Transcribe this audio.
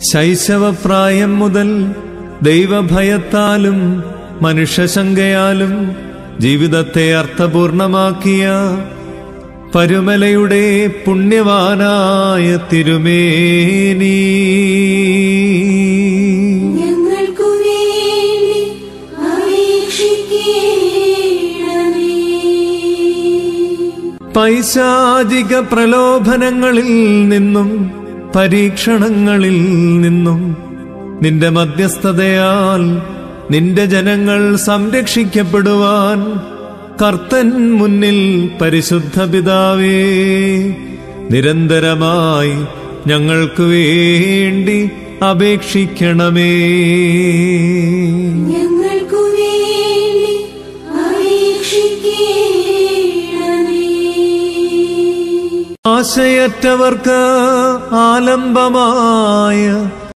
ശൈശവപ്രായം മുതൽ ദൈവഭയത്താലും മനുഷ്യശങ്കയാലും ജീവിതത്തെ അർത്ഥപൂർണമാക്കിയ പരുമലയുടെ പുണ്യവാനായ തിരുമേനി ഞങ്ങൾക്കു വേണ്ടി അപേക്ഷിക്കണമേ പൈശാചിക പ്രലോഭനങ്ങളിൽ നിന്നും പരീക്ഷണങ്ങളിൽ നിന്നും നിന്റെ മധ്യസ്ഥതയാൽ നിന്റെ ജനങ്ങൾ സംരക്ഷിക്കപ്പെടുവാൻ കർത്തൻ മുന്നിൽ പരിശുദ്ധ പിതാവേ നിരന്തരമായി ഞങ്ങൾക്ക് വേണ്ടി അപേക്ഷിക്കണമേ ഞങ്ങൾക്കു വേണ്ടി അപേക്ഷിക്കണമേ ആശയറ്റവർക്ക് ആലംബമായ